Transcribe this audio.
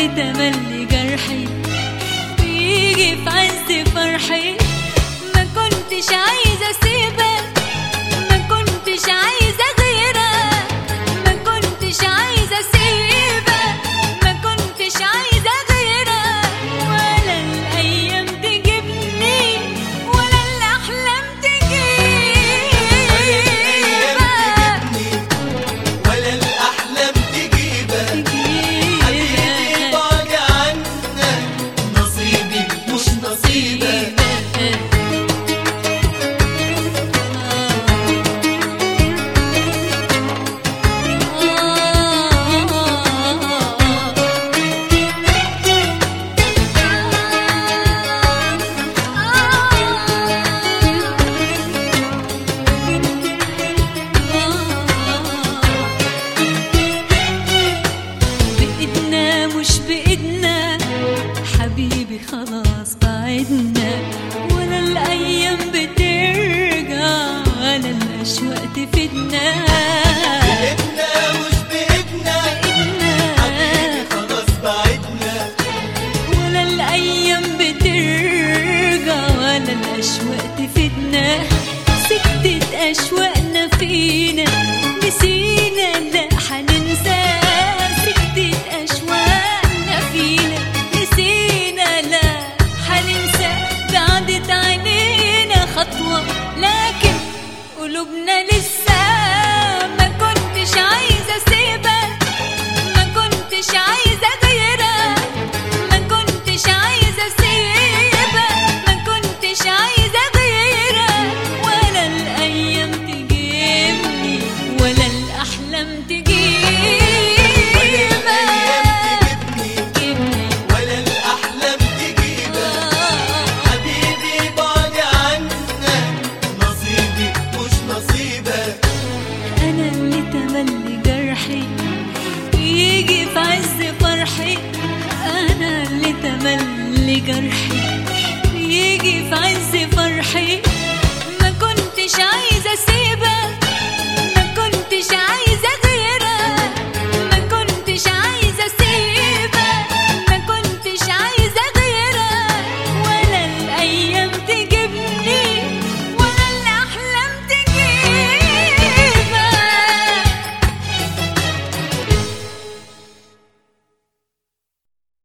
تملي جرحي ويجي في عز فرحي ما كنتش عايزة اسيبك ما كنتش عايزة غيرك ما كنتش عايزة اسيبك ما كنتش عايزة غيرك ولا الايام تجيبني ولا الاحلام تجيبك ولا الأحلام تجيبك حبيبي بعد عنك نصيبي مش نصيبك بإيدنا مش بإيدنا حبيبي خلاص بعدنا